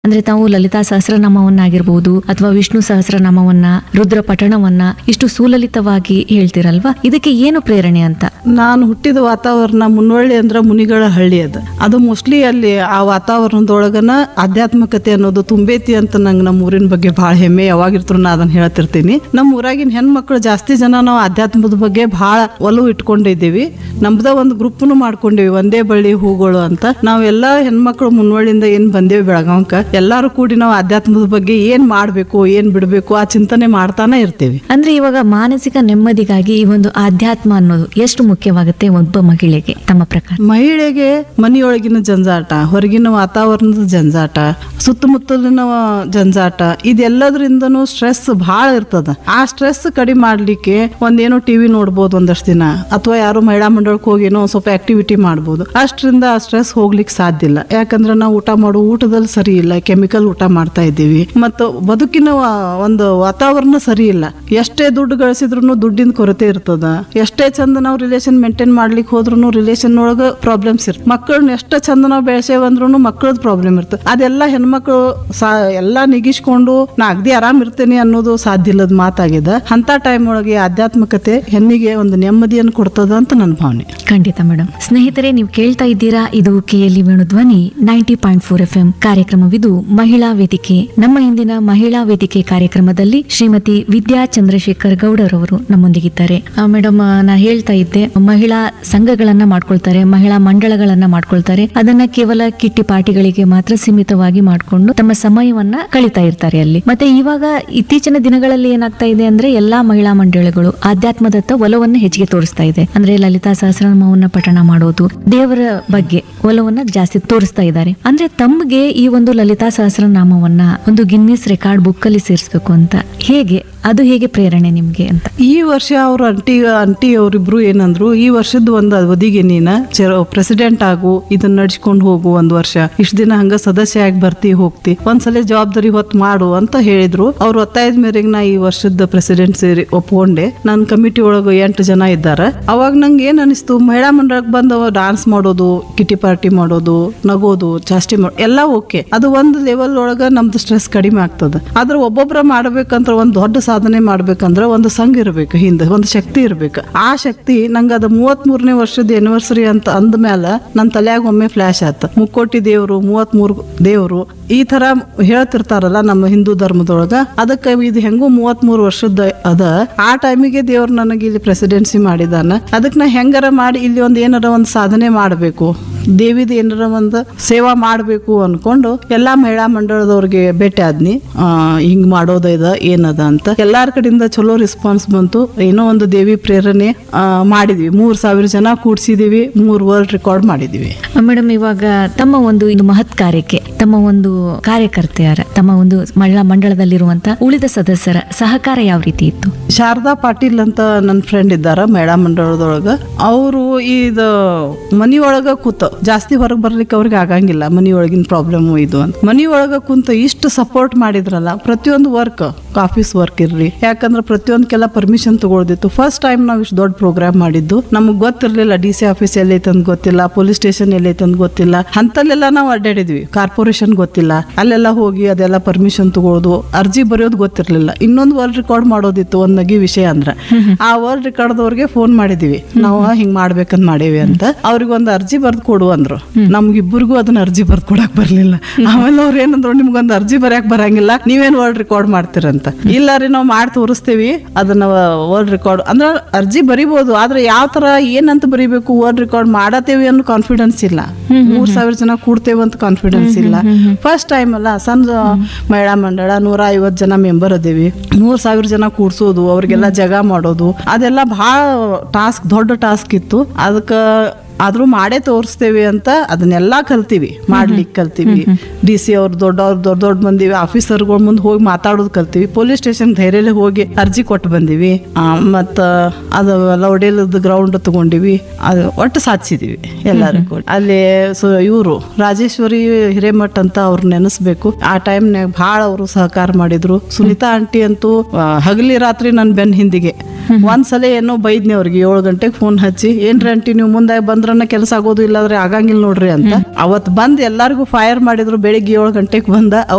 ಅಂದ್ರೆ ತಾವು ಲಲಿತಾ ಸಹಸ್ರನಾಮವನ್ನಾಗಿರ್ಬಹುದು ಅಥವಾ ವಿಷ್ಣು ಸಹಸ್ರನಾಮವನ್ನ ರುದ್ರ ಪಠಣವನ್ನ ಇಷ್ಟು ಸುಲಲಿತವಾಗಿ ಹೇಳ್ತಿರಲ್ವಾ ಇದಕ್ಕೆ ಏನು ಪ್ರೇರಣೆ ಅಂತ ನಾನು ಹುಟ್ಟಿದ ವಾತಾವರಣ ಮುನ್ನೊಳ್ಳಿ ಅಂದ್ರೆ ಮುನಿಗಳ ಹಳ್ಳಿ ಅದು ಅದು ಮೋಸ್ಟ್ಲಿ ಅಲ್ಲಿ ಆ ವಾತಾವರಣದೊಳಗನ ಆಧ್ಯಾತ್ಮಿಕತೆ ಅನ್ನೋದು ತುಂಬೈತಿ ಅಂತ ನಂಗೆ ನಮ್ಮ ಊರಿನ ಬಗ್ಗೆ ಭಾಳ ಹೆಮ್ಮೆ ಯಾವಾಗಿರ್ತರು ನಾ ಅದನ್ನ ಹೇಳ್ತಿರ್ತೀನಿ ನಮ್ಮ ಊರಾಗಿನ ಹೆಣ್ಮಕ್ಳು ಜಾಸ್ತಿ ಜನ ನಾವು ಆಧ್ಯಾತ್ಮದ ಬಗ್ಗೆ ಭಾಳ ಒಲವು ಇಟ್ಕೊಂಡಿದ್ದೀವಿ ನಮ್ದ ಒಂದು ಗ್ರೂಪ್ನು ಮಾಡ್ಕೊಂಡಿವಿ ಒಂದೇ ಬಳ್ಳಿ ಹೂಗಳು ಅಂತ ನಾವೆಲ್ಲ ಹೆಣ್ಮಕ್ಳು ಮುನ್ವಳ್ಳಿಯಿಂದ ಏನ್ ಬಂದೇವಿ ಬೆಳಗಾವಕ್ಕ ಎಲ್ಲಾರು ಕೂಡಿ ನಾವು ಆಧ್ಯಾತ್ಮದ ಬಗ್ಗೆ ಏನ್ ಮಾಡ್ಬೇಕು ಏನ್ ಬಿಡ್ಬೇಕು ಆ ಚಿಂತನೆ ಮಾಡ್ತಾನೆ ಇರ್ತೀವಿ ಅಂದ್ರೆ ಇವಾಗ ಮಾನಸಿಕ ನೆಮ್ಮದಿಗಾಗಿ ಈ ಒಂದು ಆಧ್ಯಾತ್ಮ ಅನ್ನೋದು ಎಷ್ಟು ಮುಖ್ಯವಾಗುತ್ತೆ ಒಬ್ಬ ಮಹಿಳೆಗೆ ತಮ್ಮ ಪ್ರಕಾರ ಮಹಿಳೆಗೆ ಮನೆಯೊಳಗಿನ ಜಂಜಾಟ ಹೊರಗಿನ ವಾತಾವರಣದ ಜಂಜಾಟ ಸುತ್ತಮುತ್ತಲಿನ ಜಂಜಾಟ ಇದೆಲ್ಲದ್ರಿಂದನೂ ಸ್ಟ್ರೆಸ್ ಭಾಳ ಇರ್ತದ ಆ ಸ್ಟ್ರೆಸ್ ಕಡಿಮೆ ಮಾಡ್ಲಿಕ್ಕೆ ಒಂದೇನೋ ಟಿವಿ ನೋಡ್ಬೋದು ಒಂದಷ್ಟು ದಿನ ಅಥವಾ ಯಾರೋ ಮಹಿಳಾ ಮಂಡಳಕ್ಕೆ ಹೋಗಿ ಏನೋ ಒಂದ್ ಸ್ವಲ್ಪ ಆಕ್ಟಿವಿಟಿ ಮಾಡ್ಬೋದು ಅಷ್ಟರಿಂದ ಆ ಸ್ಟ್ರೆಸ್ ಹೋಗ್ಲಿಕ್ಕೆ ಸಾಧ್ಯ ಇಲ್ಲ ಯಾಕಂದ್ರೆ ನಾವು ಊಟ ಮಾಡೋ ಊಟದಲ್ಲಿ ಸರಿ ಇಲ್ಲ ಕೆಮಿಕಲ್ ಊಟ ಮಾಡ್ತಾ ಇದ್ದೀವಿ ಮತ್ತು ಬದುಕಿನ ವಾ- ಒಂದು ವಾತಾವರಣ ಸರಿ ಇಲ್ಲ ಎಷ್ಟೇ ದುಡ್ಡು ಗಳಿಸಿದ್ರು ದುಡ್ಡಿನ ಕೊರತೆ ಇರ್ತದ ಎಷ್ಟೇ ಚಂದ ನಾವು ರಿಲೇಷನ್ ಮೇಂಟೈನ್ ಮಾಡ್ಲಿಕ್ಕೆ ಹೋದ್ರು ರಿಲೇಷನ್ ಒಳಗ ಪ್ರಾಬ್ಲಮ್ಸ್ ಇರ್ತದೆ ಮಕ್ಕಳನ್ನ ಎಷ್ಟು ಚಂದ ನಾವು ಬೆಳೆಸೇವಂದ್ರೂ ಮಕ್ಕಳದ್ ಪ್ರಾಬ್ಲಮ್ ಇರ್ತದೆ ಅದೆಲ್ಲ ಹೆಣ್ಮಕ್ಳು ಸಾ ಎಲ್ಲ ನಿಗಿಸ್ಕೊಂಡು ನಾ ಅಗ್ದಿ ಆರಾಮ್ ಇರ್ತೇನೆ ಅನ್ನೋದು ಸಾಧ್ಯ ಇಲ್ಲದ ಮಾತಾಗಿದೆ ಅಂತ ಟೈಮ್ ಒಳಗೆ ಆಧ್ಯಾತ್ಮಿಕತೆ ಹೆಣ್ಣಿಗೆ ಒಂದು ನೆಮ್ಮದಿಯನ್ನು ಕೊಡ್ತದ ಅಂತ ನನ್ನ ಭಾವನೆ ಖಂಡಿತ ಮೇಡಮ್ ಸ್ನೇಹಿತರೆ ನೀವು ಕೇಳ್ತಾ ಇದ್ದೀರಾ ಇದು KLE Venudhwani ninety point four F M ಕಾರ್ಯಕ್ರಮವಿದು ಮಹಿಳಾ ವೇದಿಕೆ ನಮ್ಮ ಇಂದಿನ ಮಹಿಳಾ ವೇದಿಕೆ ಕಾರ್ಯಕ್ರಮದಲ್ಲಿ ಶ್ರೀಮತಿ ವಿದ್ಯಾ ಚಂದ್ರಶೇಖರ್ ಗೌಡರವರು ನಮ್ಮೊಂದಿಗಿದ್ದಾರೆ ಮೇಡಮ್ ನಾ ಹೇಳ್ತಾ ಇದ್ದೆ ಮಹಿಳಾ ಸಂಘಗಳನ್ನ ಮಾಡ್ಕೊಳ್ತಾರೆ ಮಹಿಳಾ ಮಂಡಳಗಳನ್ನ ಮಾಡ್ಕೊಳ್ತಾರೆ ಅದನ್ನ ಕೇವಲ ಕಿಟ್ಟಿ ಪಾರ್ಟಿಗಳಿಗೆ ಮಾತ್ರ ಸೀಮಿತವಾಗಿ ಮಾಡಿಕೊಂಡು ತಮ್ಮ ಸಮಯವನ್ನ ಕಳೀತಾ ಇರ್ತಾರೆ ಅಲ್ಲಿ ಮತ್ತೆ ಇವಾಗ ಇತ್ತೀಚಿನ ದಿನಗಳಲ್ಲಿ ಏನಾಗ್ತಾ ಇದೆ ಅಂದ್ರೆ ಎಲ್ಲಾ ಮಹಿಳಾ ಮಂಡಳಿಗಳು ಆಧ್ಯಾತ್ಮದತ್ತ ಒಲವನ್ನ ಹೆಚ್ಚಿಗೆ ತೋರಿಸ್ತಾ ಇದೆ ಅಂದ್ರೆ ಲಲಿತಾ ಸಹಸ್ರನಾಮವನ್ನ ಪಠಣ ಮಾಡೋದು ದೇವರ ಬಗ್ಗೆ ಒಲವನ್ನ ಜಾಸ್ತಿ ತೋರಿಸ್ತಾ ಇದ್ದಾರೆ ಅಂದ್ರೆ ತಮ್ಗೆ ಈ ಒಂದು ಲಲಿತಾ ಸಹಸ್ರನಾಮವನ್ನ ಒಂದು ಗಿನ್ನಿಸ್ ರೆಕಾರ್ಡ್ ಬುಕ್ ಅಲ್ಲಿ ಸೇರಿಸ್ಬೇಕು ಅಂತ ಹೇಗೆ ಅದು ಹೇಗೆ ಪ್ರೇರಣೆ ನಿಮ್ಗೆ ಅಂತ ಈ ವರ್ಷ ಅವ್ರ ಅಂಟಿ ಅಂಟಿ ಅವರಿಬ್ರು ಏನಂದ್ರು ಈ ವರ್ಷದ ಒಂದು ಅವಧಿಗೆ ನೀನ ಪ್ರೆಸಿಡೆಂಟ್ ಆಗು ಇದನ್ನ ನಡ್ಸ್ಕೊಂಡು ಹೋಗು ಒಂದ್ ವರ್ಷ ಇಷ್ಟ ದಿನ ಹಂಗ ಸದಸ್ಯ ಆಗಿ ಬರ್ತಿ ಹೋಗ್ತಿ ಒಂದ್ಸಲ ಜವಾಬ್ದಾರಿ ಹೊತ್ತು ಮಾಡು ಅಂತ ಹೇಳಿದ್ರು ಅವ್ರ ಒತ್ತಾಯದ ಮೇರೆಗೆ ನಾ ಈ ವರ್ಷದ ಪ್ರೆಸಿಡೆಂಟ್ ಸೇರಿ ಒಪ್ಕೊಂಡೆ ನನ್ನ ಕಮಿಟಿ ಒಳಗೆ ಎಂಟು ಜನ ಇದ್ದಾರೆ ಅವಾಗ ನಂಗೆ ಏನ್ ಅನಿಸ್ತು ಮಹಿಳಾ ಮಂಡಳಕ್ಕೆ ಬಂದು ಡಾನ್ಸ್ ಮಾಡೋದು ಕಿಟಿ ಪಾರ್ಟಿ ಮಾಡೋದು ನಗೋದು ಚಾಸ್ತಿ ಮಾಡೋ ಎಲ್ಲ ಓಕೆ ಅದು ಒಂದು ಲೆವೆಲ್ ಒಳಗ ನಮ್ದು ಸ್ಟ್ರೆಸ್ ಕಡಿಮೆ ಆಗ್ತದೆ ಆದ್ರೆ ಒಬ್ಬೊಬ್ಬರ ಮಾಡ್ಬೇಕಂತ ಒಂದು ದೊಡ್ಡ ಸಾಧನೆ ಮಾಡ್ಬೇಕಂದ್ರೆ ಒಂದು ಸಂಘ ಇರಬೇಕು ಹಿಂದೆ ಒಂದು ಶಕ್ತಿ ಇರ್ಬೇಕು ಆ ಶಕ್ತಿ ನಂಗೆ ಅದು ಮೂವತ್ತ್ ಮೂರನೇ ವರ್ಷದ ಎನಿವರ್ಸರಿ ಅಂತ ಅಂದ್ಮೇಲೆ ನನ್ನ ತಲೆಯಾಗ ಒಮ್ಮೆ ಫ್ಲಾಶ್ ಆಯ್ತು ಮುಕ್ಕೋಟಿ ದೇವರು ಮೂವತ್ತ್ ಮೂರು ದೇವರು ಈ ತರ ಹೇಳ್ತಿರ್ತಾರಲ್ಲ ನಮ್ಮ ಹಿಂದೂ ಧರ್ಮದೊಳಗ ಅದಕ್ಕೆ ಇದು ಹೆಂಗೂ ಮೂವತ್ತ್ ಮೂರು ವರ್ಷದ ಅದ ಆ ಟೈಮಿಗೆ ದೇವ್ರು ನನಗೆ ಇಲ್ಲಿ ಪ್ರೆಸಿಡೆನ್ಸಿ ಮಾಡಿದಾನ ಅದಕ್ಕೆ ನಾ ಹೆಂಗಾರ ಮಾಡಿ ಇಲ್ಲಿ ಒಂದು ಏನಾರ ಒಂದು ಸಾಧನೆ ಮಾಡಬೇಕು ದೇವಿದ ಏನಾರ ಒಂದು ಸೇವಾ ಮಾಡಬೇಕು ಅನ್ಕೊಂಡು ಎಲ್ಲಾ ಮಹಿಳಾ ಮಂಡಳದವ್ರಿಗೆ ಭೇಟಿ ಆದ್ನಿ ಆ, ಹಿಂಗ್ ಮಾಡೋದ ಇದ ಏನದ ಅಂತ ಎಲ್ಲಾರ ಕಡೆಯಿಂದ ಚಲೋ ರೆಸ್ಪಾನ್ಸ್ ಬಂತು ಏನೋ ಒಂದು ದೇವಿ ಪ್ರೇರಣೆ ಆ, ಮಾಡಿದ್ವಿ ಮೂರ್ ಸಾವಿರ ಜನ ಕೂಡ್ಸಿದೀವಿ ಮೂರ್ ವರ್ಲ್ಡ್ ರೆಕಾರ್ಡ್ ಮಾಡಿದ್ವಿ ಮೇಡಮ್ ಇವಾಗ ತಮ್ಮ ಒಂದು ಇದು ಮಹತ್ ಕಾರ್ಯಕ್ಕೆ ತಮ್ಮ ಒಂದು ಕಾರ್ಯಕರ್ತೆಯರ ತಮ್ಮ ಒಂದು ಮಹಿಳಾ ಮಂಡಳದಲ್ಲಿರುವಂತ ಉಳಿದ ಸದಸ್ಯರ ಸಹಕಾರ ಯಾವ ರೀತಿ ಇತ್ತು ಶಾರದಾ ಪಾಟೀಲ್ ಅಂತ ನನ್ನ ಫ್ರೆಂಡ್ ಇದ್ದಾರ ಮಹಿಳಾ ಮಂಡಳದೊಳಗ ಅವರು ಇದು ಮನಿ ಒಳಗ ಕೂತ ಜಾಸ್ತಿ ಹೊರಗೆ ಬರ್ಲಿಕ್ಕೆ ಅವ್ರಿಗೆ ಆಗಂಗಿಲ್ಲ ಮನಿ ಒಳಗಿನ ಪ್ರಾಬ್ಲಮ್ ಇದು ಅಂತ ಮನಿ ಒಳಗ ಕುಂತ ಇಷ್ಟು ಸಪೋರ್ಟ್ ಮಾಡಿದ್ರಲ್ಲ ಪ್ರತಿಯೊಂದು ವರ್ಕ್ ಆಫೀಸ್ ವರ್ಕ್ ಇರ್ಲಿ ಯಾಕಂದ್ರೆ ಪ್ರತಿಯೊಂದಕ್ಕೆಲ್ಲ ಪರ್ಮಿಷನ್ ತಗೊಳ್ದಿತ್ತು ಫಸ್ಟ್ ಟೈಮ್ ನಾವು ಇಷ್ಟು ದೊಡ್ಡ ಪ್ರೋಗ್ರಾಮ್ ಮಾಡಿದ್ದು ನಮಗೆ ಗೊತ್ತಿರಲಿಲ್ಲ ಡಿ ಸಿ ಆಫೀಸ್ ಎಲ್ಲೈತೆ ಅಂತ ಗೊತ್ತಿಲ್ಲ ಪೊಲೀಸ್ ಸ್ಟೇಷನ್ ಎಲ್ಲೈತೆ ಅಂತ ಗೊತ್ತಿಲ್ಲ ಅಂತಲ್ಲೆಲ್ಲ ನಾವು ಅಡ್ಡಾಡಿದ್ವಿ ಕಾರ್ಪೊರೇಷನ್ ಗೊತ್ತಿಲ್ಲ ಅಲ್ಲೆಲ್ಲ ಹೋಗಿ ಅದೆಲ್ಲ ಪರ್ಮಿಷನ್ ತಗೊಳ್ಳೋದು ಅರ್ಜಿ ಬರೆಯೋದು ಗೊತ್ತಿರಲಿಲ್ಲ ಇನ್ನೊಂದು ವರ್ಲ್ಡ್ ರೆಕಾರ್ಡ್ ಮಾಡೋದಿತ್ತು ಒಂದ್ ನಗಿ ವಿಷಯ ಅಂದ್ರೆ ಆ ವರ್ಲ್ಡ್ ರೆಕಾರ್ಡ್ದವ್ರಿಗೆ ಫೋನ್ ಮಾಡಿದೀವಿ ನಾವು ಹಿಂಗ್ ಮಾಡ್ಬೇಕಂತ ಮಾಡೇವಿ ಅಂತ ಅವ್ರಿಗೆ ಒಂದು ಅರ್ಜಿ ಬರ್ದು ಕೊಡು ಅಂದ್ರು ನಮ್ಗಿಬ್ಬರಿಗೂ ಅದನ್ನ ಅರ್ಜಿ ಬರ್ದು ಕೊಡಕ್ ಬರ್ಲಿಲ್ಲ ಆಮೇಲೆ ಅವ್ರು ಏನಂದ್ರು ನಿಮ್ಗೊಂದು ಅರ್ಜಿ ಬರ್ಯಾಕ್ ಬರಂಗಿಲ್ಲ ನೀವೇನ್ ವರ್ಲ್ಡ್ ರೆಕಾರ್ಡ್ ಮಾಡ್ತೀರಂತ ಇಲ್ಲ ರೀ ನಾವು ಮಾಡಿ ತೋರಿಸ್ತೀವಿ ಅದನ್ನ ವರ್ಲ್ಡ್ ರೆಕಾರ್ಡ್ ಅಂದ್ರೆ ಅರ್ಜಿ ಬರಿಬೋದು ಆದ್ರೆ ಯಾವ ತರ ಏನಂತ ಬರಿಬೇಕು ವರ್ಲ್ಡ್ ರೆಕಾರ್ಡ್ ಮಾಡತೇವಿ ಅನ್ನೋ ಕಾನ್ಫಿಡೆನ್ಸ್ ಇಲ್ಲ ಮೂರ್ ಸಾವಿರ ಜನ ಕೂಡ್ತೇವೆ ಅಂತ ಕಾನ್ಫಿಡೆನ್ಸ್ ಇಲ್ಲ ಫಸ್ಟ್ ಟೈಮ್ ಅಲ್ಲ ಸಣ್ಣ ಮಹಿಳಾ ಮಂಡಳ ನೂರ ಐವತ್ ಜನ ಮೆಂಬರ್ ಅದೇವಿ ಮೂರ್ ಸಾವಿರ ಜನ ಕೂಡ್ಸೋದು ಅವ್ರಿಗೆಲ್ಲ ಜಗ ಮಾಡೋದು ಅದೆಲ್ಲ ಬಹಳ ಟಾಸ್ಕ್ ದೊಡ್ಡ ಟಾಸ್ಕ್ ಇತ್ತು ಅದಕ್ಕೆ ಆದ್ರೂ ಮಾಡೇ ತೋರಿಸ್ತೇವೆ ಅಂತ ಅದನ್ನೆಲ್ಲ ಕಲ್ತೀವಿ ಮಾಡ್ಲಿಕ್ಕೆ ಕಲ್ತೀವಿ ಡಿ ಸಿ ಅವ್ರು ದೊಡ್ಡವ್ರು ದೊಡ್ಡ ದೊಡ್ಡ ಬಂದಿವಿ ಆಫೀಸರ್ಗಳ ಮುಂದೆ ಹೋಗಿ ಮಾತಾಡೋದು ಕಲ್ತೀವಿ ಪೊಲೀಸ್ ಸ್ಟೇಷನ್ ಧೈರ್ಯಲ್ಲೇ ಹೋಗಿ ಅರ್ಜಿ ಕೊಟ್ಟು ಬಂದಿವಿ ಆ, ಮತ್ತ ಅದು ಲೌಡೇಲದ ಗ್ರೌಂಡ್ ತಗೊಂಡಿವಿ ಅದು ಒಟ್ಟು ಸಾಧಿಸಿದೀವಿ ಎಲ್ಲರೂ ಕೂಡ ಅಲ್ಲಿ ಸೊ ಇವರು ರಾಜೇಶ್ವರಿ ಹಿರೇಮಠ್ ಅಂತ ಅವ್ರು ನೆನೆಸ್ಬೇಕು ಆ ಟೈಮ್ನಾಗ ಭಾಳ ಅವರು ಸಹಕಾರ ಮಾಡಿದ್ರು ಸುನೀತಾ ಆಂಟಿ ಅಂತೂ ಆ, ಹಗಲಿ ರಾತ್ರಿ ನನ್ನ ಬೆನ್ ಹಿಂದಿಗೆ ಒಂದ್ಸಲ ಏನೋ ಬೈದ್ನಿ ಅವ್ರಿಗೆ ಏಳು ಗಂಟೆಗೆ ಫೋನ್ ಹಚ್ಚಿ ಏನ್ರಿ ಆಂಟಿ ನೀವು ಮುಂದೆ ಬಂದ್ರನ್ನ ಕೆಲಸ ಆಗೋದು ಇಲ್ಲಾಂದ್ರೆ ಆಗಂಗಿಲ್ಲ ನೋಡ್ರಿ ಅಂತ ಅವತ್ ಬಂದ್ ಎಲ್ಲಾರ್ಗೂ ಫೈರ್ ಮಾಡಿದ್ರು ಬೆಳಿಗ್ಗೆ ಏಳು ಗಂಟೆಗೆ ಬಂದ